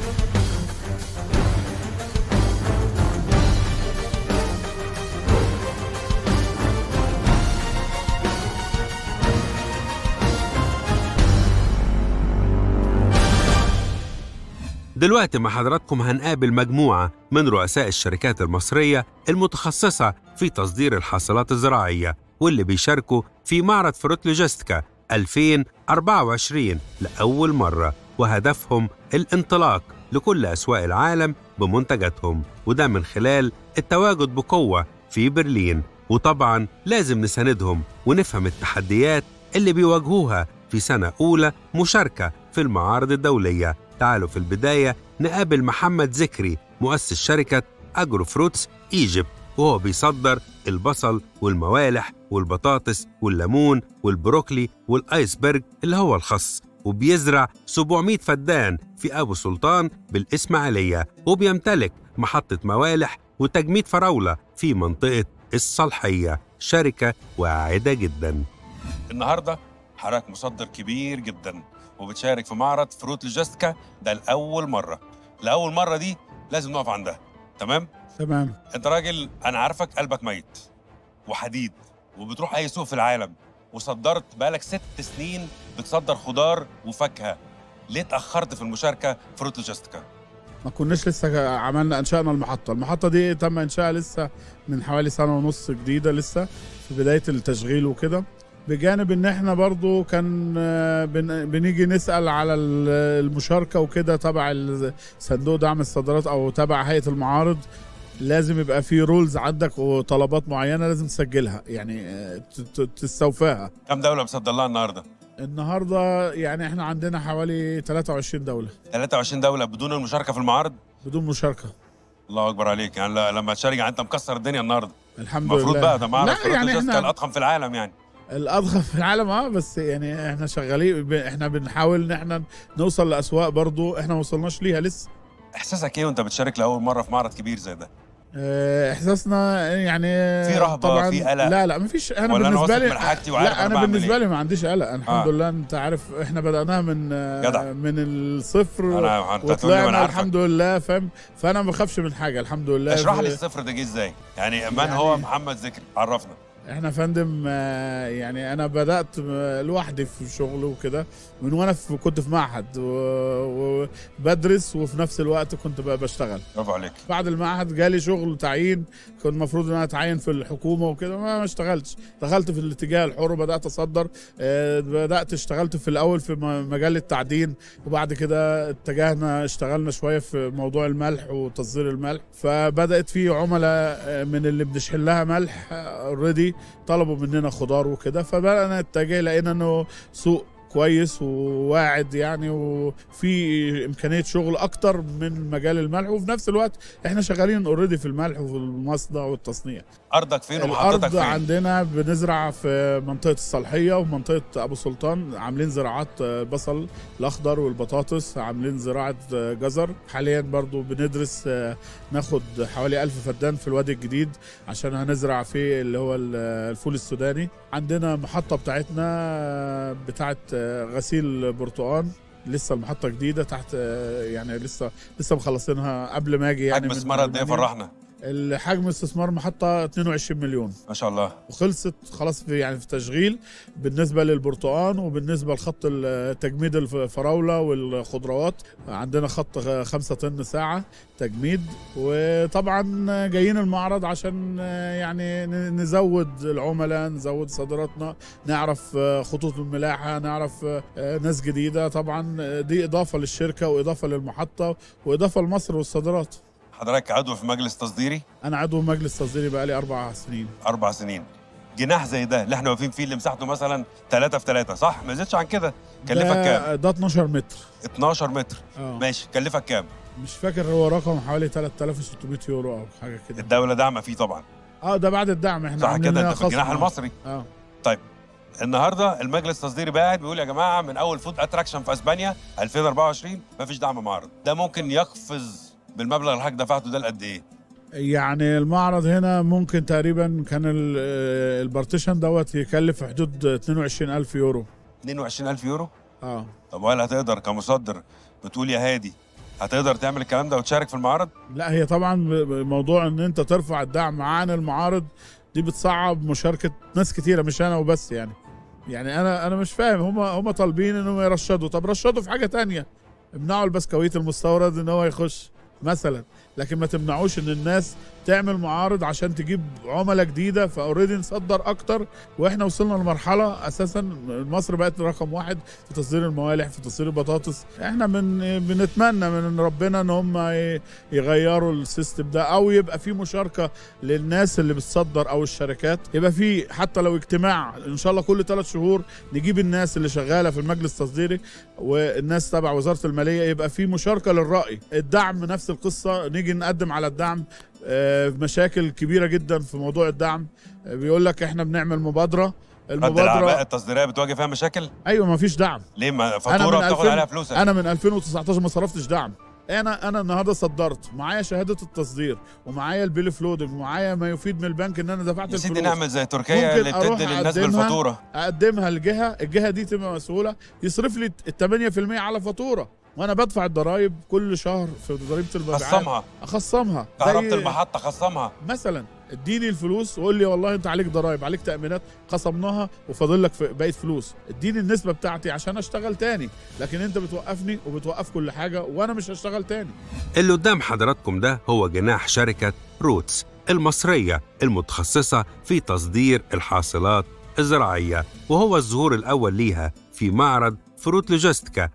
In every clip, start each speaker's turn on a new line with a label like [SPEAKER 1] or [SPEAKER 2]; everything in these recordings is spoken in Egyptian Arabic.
[SPEAKER 1] دلوقتي مع حضراتكم هنقابل مجموعة من رؤساء الشركات المصرية المتخصصة في تصدير الحاصلات الزراعية واللي بيشاركوا في معرض فروت لوجيستيكا 2024 لأول مرة وهدفهم الانطلاق لكل أسواق العالم بمنتجاتهم وده من خلال التواجد بقوة في برلين وطبعا لازم نساندهم ونفهم التحديات اللي بيواجهوها في سنة أولى مشاركة في المعارض الدولية تعالوا في البداية نقابل محمد ذكري مؤسس شركة أجرو فروتس إيجيبت وهو بيصدر البصل والموالح والبطاطس والليمون والبروكلي والآيسبرج اللي هو الخس وبيزرع 700 فدان في أبو سلطان بالإسماعيلية وبيمتلك محطة موالح وتجميد فراولة في منطقة الصالحية شركة واعدة جدا
[SPEAKER 2] النهارده حضرتك مصدر كبير جدا وبتشارك في معرض فروت لوجيستيكا ده لاول مره لاول مره دي لازم نقف عندها تمام
[SPEAKER 3] تمام
[SPEAKER 2] انت راجل انا عارفك قلبك ميت وحديد وبتروح اي سوق في العالم وصدرت بقالك ست سنين بتصدر خضار وفاكهه ليه اتاخرت في المشاركه في فروت لوجيستيكا
[SPEAKER 3] ما كناش لسه عملنا انشأنا المحطة المحطة دي تم انشائها لسه من حوالي سنة ونص جديدة لسه في بداية التشغيل وكده بجانب ان احنا برضو كان آه، بن- بنيجي نسأل على ال- المشاركة وكده تبع ال- صندوق دعم الصادرات او تبع هيئة المعارض لازم يبقى في رولز عندك وطلبات معينة لازم تسجلها يعني آه، ت- ت- تستوفاها
[SPEAKER 2] كم دوله مصدر لها النهارده
[SPEAKER 3] النهاردة يعني احنا عندنا حوالي 23 دولة
[SPEAKER 2] 23 دوله بدون المشاركه في المعارض
[SPEAKER 3] بدون مشاركة
[SPEAKER 2] الله اكبر عليك يعني ل- لما تشارك يعني انت مكسر الدنيا النهارده
[SPEAKER 3] الحمد لله
[SPEAKER 2] المفروض بقى ده معرض
[SPEAKER 3] لا
[SPEAKER 2] فروت
[SPEAKER 3] يعني
[SPEAKER 2] لوجيستيكا
[SPEAKER 3] احنا
[SPEAKER 2] الاضخم في العالم يعني
[SPEAKER 3] الاضخم في العالم اه بس يعني احنا شغالين ب- احنا بنحاول ان احنا نوصل لاسواق برضو احنا ما وصلناش ليها لسه
[SPEAKER 2] احساسك ايه وانت بتشارك لاول مره في معرض كبير زي ده
[SPEAKER 3] اه، احساسنا يعني
[SPEAKER 2] في رهبة،
[SPEAKER 3] طبعا
[SPEAKER 2] في قلق؟
[SPEAKER 3] لا لا مفيش انا
[SPEAKER 2] ولا أنا
[SPEAKER 3] بالنسبه
[SPEAKER 2] واثق
[SPEAKER 3] لي
[SPEAKER 2] من حاجتي وعارف
[SPEAKER 3] لا
[SPEAKER 2] أنا
[SPEAKER 3] انا
[SPEAKER 2] بعمل
[SPEAKER 3] بالنسبه
[SPEAKER 2] إيه؟
[SPEAKER 3] لي ما عنديش قلق الحمد
[SPEAKER 2] آه.
[SPEAKER 3] لله انت عارف احنا بدأناها من اه،
[SPEAKER 2] جدع.
[SPEAKER 3] من الصفر
[SPEAKER 2] انا انت هتقول لي ما انا
[SPEAKER 3] وطلعنا
[SPEAKER 2] عارفك
[SPEAKER 3] الحمد لله فاهم فانا ما بخافش من حاجه الحمد لله
[SPEAKER 2] اشرح لي الصفر ده جه ازاي يعني من
[SPEAKER 3] يعني-
[SPEAKER 2] هو محمد ذكري عرفنا
[SPEAKER 3] احنا فندم آه، يعني انا بدات آه، لوحدي في الشغل وكده من وانا في كنت في معهد و- وبدرس وفي نفس الوقت كنت بقى بشتغل
[SPEAKER 2] برافو عليك
[SPEAKER 3] بعد المعهد جالي شغل تعيين كنت المفروض ان انا اتعين في الحكومه وكده ما ما اشتغلتش دخلت في الاتجاه الحر بدات اصدر آه، بدات اشتغلت في الاول في م- مجال التعدين وبعد كده اتجهنا اشتغلنا شويه في موضوع الملح وتصدير الملح فبدات في عملاء آه، من اللي بنشحن لها ملح اوريدي طلبوا مننا خضار وكده فبدانا نتجه لقينا انه سوق كويس وواعد يعني وفي امكانيه شغل اكتر من مجال الملح وفي نفس الوقت احنا شغالين اوريدي في الملح وفي المصنع والتصنيع
[SPEAKER 2] ارضك فين ومحطتك
[SPEAKER 3] الارض
[SPEAKER 2] فين
[SPEAKER 3] عندنا بنزرع في منطقه الصالحيه ومنطقه ابو سلطان عاملين زراعات آه، بصل الاخضر والبطاطس عاملين زراعه آه، جزر حاليا برضو بندرس آه، ناخد حوالي ألف فدان في الوادي الجديد عشان هنزرع فيه اللي هو ال- الفول السوداني عندنا محطه بتاعتنا آه، بتاعت آه، غسيل برتقان لسه المحطة جديدة تحت آه، يعني لسه لسه مخلصينها قبل ما اجي يعني
[SPEAKER 2] حجم
[SPEAKER 3] من
[SPEAKER 2] استثمار قد ايه
[SPEAKER 3] ألمانيا.
[SPEAKER 2] فرحنا
[SPEAKER 3] الحجم استثمار محطة 22 مليون
[SPEAKER 2] ما شاء الله
[SPEAKER 3] وخلصت خلاص في يعني في تشغيل بالنسبه للبرتقال وبالنسبه لخط ال- تجميد الفراوله والخضروات عندنا خط خ- خمسة طن ساعه تجميد وطبعا جايين المعرض عشان يعني ن- نزود العملاء نزود صادراتنا نعرف خطوط الملاحه نعرف ناس جديده طبعا دي اضافه للشركه واضافه للمحطه واضافه لمصر والصادرات
[SPEAKER 2] حضرتك عضو في مجلس تصديري
[SPEAKER 3] انا عضو مجلس تصديري بقالي اربع سنين
[SPEAKER 2] اربع سنين جناح زي ده اللي احنا واقفين فيه اللي مساحته مثلا 3 في 3 صح ما يزيدش عن كده كلفك
[SPEAKER 3] ده-
[SPEAKER 2] كام
[SPEAKER 3] ده 12 متر
[SPEAKER 2] 12 متر
[SPEAKER 3] اه
[SPEAKER 2] ماشي كلفك كام
[SPEAKER 3] مش فاكر هو رقم حوالي 3600 يورو او حاجه كده
[SPEAKER 2] الدوله داعمه فيه طبعا
[SPEAKER 3] اه ده بعد الدعم احنا
[SPEAKER 2] صح
[SPEAKER 3] عاملين
[SPEAKER 2] كده
[SPEAKER 3] لنا
[SPEAKER 2] انت في الجناح
[SPEAKER 3] خصم.
[SPEAKER 2] المصري
[SPEAKER 3] اه
[SPEAKER 2] النهارده المجلس التصديري قاعد بيقول يا جماعه من اول فود اتراكشن في اسبانيا 2024 مفيش دعم معرض ده ممكن يقفز بالمبلغ اللي حضرتك دفعته ده لقد ايه
[SPEAKER 3] يعني المعرض هنا ممكن تقريبا كان ال- آه، البارتيشن دوت يكلف في حدود 22000 يورو
[SPEAKER 2] 22000 يورو
[SPEAKER 3] اه
[SPEAKER 2] طب وهل هتقدر كمصدر بتقول يا هادي هتقدر تعمل الكلام ده وتشارك في المعارض
[SPEAKER 3] لا هي طبعا ب- ب- موضوع ان انت ترفع الدعم عن المعارض دي بتصعب مشاركه ناس كتيره مش انا وبس يعني يعني انا انا مش فاهم هم هم طالبين انهم يرشدوا طب رشدوا في حاجه تانية امنعوا البسكويت المستورد ان هو يخش مثلا لكن ما تمنعوش ان الناس تعمل معارض عشان تجيب عملاء جديده فاوريدي نصدر اكتر واحنا وصلنا لمرحله اساسا مصر بقت رقم واحد في تصدير الموالح في تصدير البطاطس احنا من بنتمنى من ربنا ان هم ي- يغيروا السيستم ده او يبقى في مشاركه للناس اللي بتصدر او الشركات يبقى في حتى لو اجتماع ان شاء الله كل ثلاث شهور نجيب الناس اللي شغاله في المجلس التصديري والناس تبع وزاره الماليه يبقى في مشاركه للراي الدعم نفس القصه نيجي نقدم على الدعم آه، مشاكل كبيره جدا في موضوع الدعم آه، بيقول لك احنا بنعمل مبادره
[SPEAKER 2] رد الاعباء
[SPEAKER 3] المبادره
[SPEAKER 2] التصديريه بتواجه فيها مشاكل
[SPEAKER 3] ايوه ما فيش دعم
[SPEAKER 2] ليه ما
[SPEAKER 3] أنا
[SPEAKER 2] فاتوره
[SPEAKER 3] من
[SPEAKER 2] بتاخد
[SPEAKER 3] 2000
[SPEAKER 2] عليها فلوسك
[SPEAKER 3] انا من 2019 ما صرفتش دعم انا انا النهارده صدرت معايا شهاده التصدير ومعايا البيل فلودنج ومعايا ما يفيد من البنك ان انا دفعت
[SPEAKER 2] يا سيدي
[SPEAKER 3] الفلوس
[SPEAKER 2] نعمل زي تركيا
[SPEAKER 3] ممكن
[SPEAKER 2] اللي
[SPEAKER 3] أروح
[SPEAKER 2] بتدي للناس
[SPEAKER 3] أقدمها.
[SPEAKER 2] بالفاتوره
[SPEAKER 3] اقدمها لجهه الجهه دي تبقى مسؤوله يصرف لي ال 8% على فاتوره وانا بدفع الضرايب كل شهر في ضريبه المبيعات
[SPEAKER 2] خصمها
[SPEAKER 3] اخصمها
[SPEAKER 2] كهربة
[SPEAKER 3] زي-
[SPEAKER 2] المحطه خصمها
[SPEAKER 3] مثلا اديني الفلوس وقول لي والله انت عليك ضرايب عليك تامينات خصمناها وفاضل لك في- بقيه فلوس اديني النسبه بتاعتي عشان اشتغل تاني لكن انت بتوقفني وبتوقف كل حاجه وانا مش هشتغل تاني
[SPEAKER 1] اللي قدام حضراتكم ده هو جناح شركة روتس المصرية المتخصصة في تصدير الحاصلات الزراعية وهو الظهور الأول ليها في معرض فروت لوجيستيكا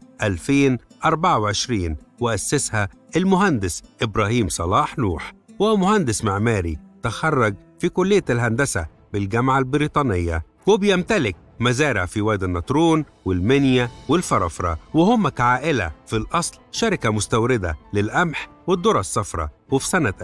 [SPEAKER 1] 2024 وأسسها المهندس إبراهيم صلاح نوح وهو مهندس معماري تخرج في كلية الهندسة بالجامعة البريطانية وبيمتلك مزارع في وادي النطرون والمنيا والفرافرة وهم كعائلة في الأصل شركة مستوردة للقمح والذرة الصفراء وفي سنة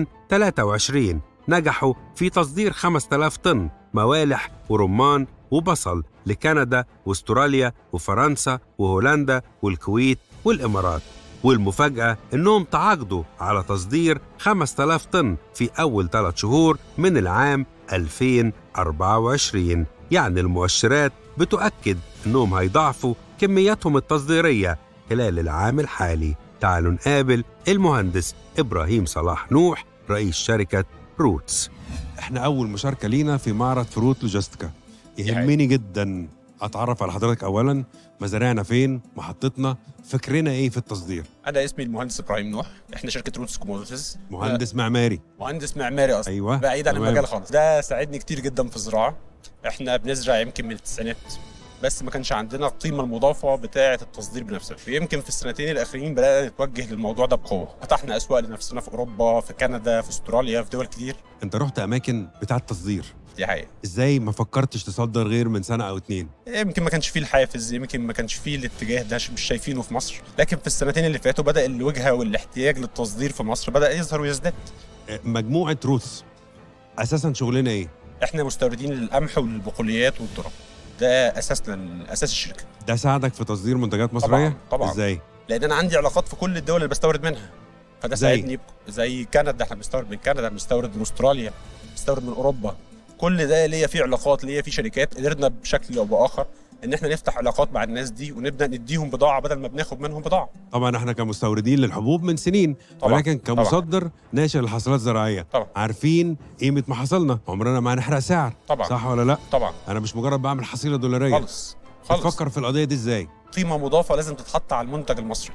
[SPEAKER 1] 2023 نجحوا في تصدير 5000 طن موالح ورمان وبصل لكندا واستراليا وفرنسا وهولندا والكويت والإمارات والمفاجأة إنهم تعاقدوا على تصدير 5000 طن في أول ثلاث شهور من العام 2024 يعني المؤشرات بتؤكد إنهم هيضاعفوا كمياتهم التصديرية خلال العام الحالي تعالوا نقابل المهندس إبراهيم صلاح نوح رئيس شركة روتس
[SPEAKER 2] احنا اول مشاركه لينا في معرض فروت لوجيستيكا يهمني جدا اتعرف على حضرتك اولا مزارعنا فين محطتنا فكرنا ايه في التصدير
[SPEAKER 4] انا اسمي المهندس ابراهيم نوح احنا شركه روتس كوموديتيز
[SPEAKER 2] مهندس معماري
[SPEAKER 4] مهندس معماري اصلا
[SPEAKER 2] ايوه
[SPEAKER 4] بعيد عن
[SPEAKER 2] تمام.
[SPEAKER 4] المجال خالص ده ساعدني كتير جدا في الزراعه احنا بنزرع يمكن من التسعينات بس ما كانش عندنا القيمه المضافه بتاعه التصدير بنفسه ويمكن في السنتين الاخيرين بدانا نتوجه للموضوع ده بقوه فتحنا اسواق لنفسنا في اوروبا في كندا في استراليا في دول كتير
[SPEAKER 2] انت رحت اماكن بتاعه تصدير
[SPEAKER 4] دي حقيقه
[SPEAKER 2] ازاي ما فكرتش تصدر غير من سنه او اتنين
[SPEAKER 4] يمكن ما كانش فيه الحافز يمكن ما كانش فيه الاتجاه ده مش شايفينه في مصر لكن في السنتين اللي فاتوا بدا الوجهه والاحتياج للتصدير في مصر بدا يظهر ويزداد
[SPEAKER 2] اه، مجموعه روتس اساسا شغلنا ايه
[SPEAKER 4] احنا مستوردين للقمح وللبقوليات والذره ده اساسنا اساس الشركه
[SPEAKER 2] ده ساعدك في تصدير منتجات مصريه
[SPEAKER 4] طبعا.
[SPEAKER 2] ازاي
[SPEAKER 4] لان انا عندي علاقات في كل الدول اللي بستورد منها فده
[SPEAKER 2] زي؟
[SPEAKER 4] ساعدني زي كندا احنا بنستورد من كندا بنستورد من استراليا بنستورد من اوروبا كل ده ليا فيه علاقات ليا فيه شركات قدرنا بشكل او باخر ان احنا نفتح علاقات مع الناس دي ونبدا نديهم بضاعه بدل ما بناخد منهم بضاعه
[SPEAKER 2] طبعا احنا كمستوردين للحبوب من سنين
[SPEAKER 4] طبعا
[SPEAKER 2] ولكن كمصدر ناشئ للحاصلات الزراعيه
[SPEAKER 4] طبعا
[SPEAKER 2] عارفين قيمه محاصيلنا عمرنا ما هنحرق سعر
[SPEAKER 4] طبعا
[SPEAKER 2] صح ولا لا
[SPEAKER 4] طبعا
[SPEAKER 2] انا مش مجرد بعمل حصيله دولاريه
[SPEAKER 4] خالص خالص
[SPEAKER 2] بتفكر في القضيه دي ازاي
[SPEAKER 4] قيمه مضافه لازم تتحط على المنتج المصري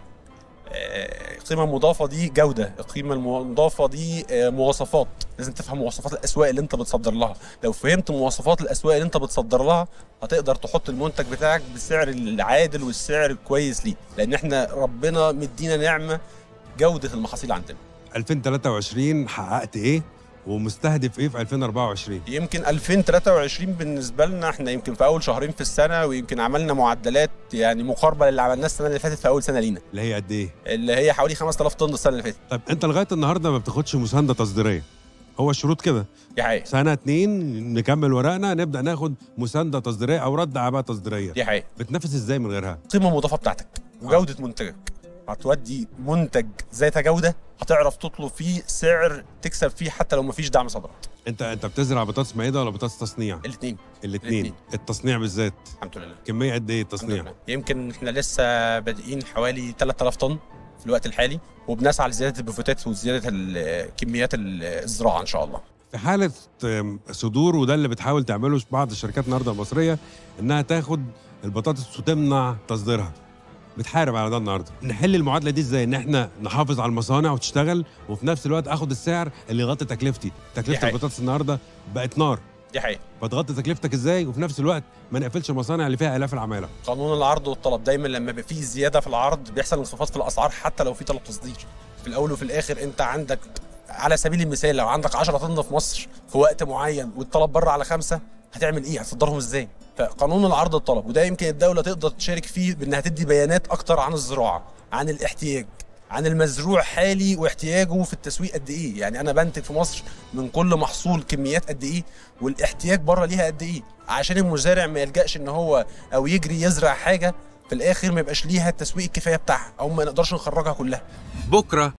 [SPEAKER 4] آه، القيمه المضافه دي جوده القيمه المضافه دي آه، مواصفات لازم تفهم مواصفات الاسواق اللي انت بتصدر لها لو فهمت مواصفات الاسواق اللي انت بتصدر لها هتقدر تحط المنتج بتاعك بالسعر العادل والسعر الكويس ليه لان احنا ربنا مدينا نعمه جوده المحاصيل عندنا
[SPEAKER 2] 2023 حققت ايه ومستهدف ايه في 2024
[SPEAKER 4] يمكن 2023 بالنسبه لنا احنا يمكن في اول شهرين في السنه ويمكن عملنا معدلات يعني مقاربه للي عملناه السنه اللي فاتت في اول سنه لينا
[SPEAKER 2] اللي هي قد ايه
[SPEAKER 4] اللي هي حوالي 5000 طن السنه اللي فاتت
[SPEAKER 2] طب انت لغايه النهارده ما بتاخدش مسانده تصديريه هو الشروط كده
[SPEAKER 4] دي حقيقه
[SPEAKER 2] سنه اتنين نكمل ورقنا نبدا ناخد مسانده تصديريه او رد اعباء تصديريه
[SPEAKER 4] دي حقيقه
[SPEAKER 2] بتنافس ازاي من غيرها
[SPEAKER 4] القيمه المضافه بتاعتك وجوده منتجك هتودي منتج ذات جوده هتعرف تطلب فيه سعر تكسب فيه حتى لو مفيش دعم صادرات
[SPEAKER 2] انت انت بتزرع بطاطس مائده ولا بطاطس تصنيع
[SPEAKER 4] الاثنين
[SPEAKER 2] الاثنين
[SPEAKER 4] الاتنين.
[SPEAKER 2] التصنيع بالذات
[SPEAKER 4] الحمد لله
[SPEAKER 2] كميه قد ايه
[SPEAKER 4] الحمد
[SPEAKER 2] التصنيع
[SPEAKER 4] لله. يمكن احنا لسه بادئين حوالي 3000 طن في الوقت الحالي وبنسعى لزياده البروفيتات وزياده ال- كميات ال- الزراعه ان شاء الله
[SPEAKER 5] في حاله آم، صدور وده اللي بتحاول تعمله بعض الشركات النهارده المصريه انها تاخد البطاطس وتمنع تصديرها بتحارب على ده النهارده نحل المعادله دي ازاي ان احنا نحافظ على المصانع وتشتغل وفي نفس الوقت اخد السعر اللي يغطي تكلفتي تكلفه
[SPEAKER 4] حقيقة.
[SPEAKER 5] البطاطس النهارده بقت نار
[SPEAKER 4] دي حقيقه
[SPEAKER 5] فتغطي تكلفتك ازاي وفي نفس الوقت ما نقفلش المصانع اللي فيها الاف العماله
[SPEAKER 4] قانون العرض والطلب دايما لما بيبقى فيه زياده في العرض بيحصل انخفاض في الاسعار حتى لو في طلب تصدير في الاول وفي الاخر انت عندك على سبيل المثال لو عندك 10 طن في مصر في وقت معين والطلب بره على خمسه هتعمل ايه؟ هتصدرهم ازاي؟ فقانون العرض والطلب وده يمكن الدوله تقدر تشارك فيه بانها تدي بيانات اكتر عن الزراعه عن الاحتياج عن المزروع حالي واحتياجه في التسويق قد ايه يعني انا بنتج في مصر من كل محصول كميات قد ايه والاحتياج بره ليها قد ايه عشان المزارع ما يلجاش ان هو او يجري يزرع حاجه في الاخر ما يبقاش ليها التسويق الكفايه بتاعها او ما نقدرش نخرجها كلها
[SPEAKER 1] بكرة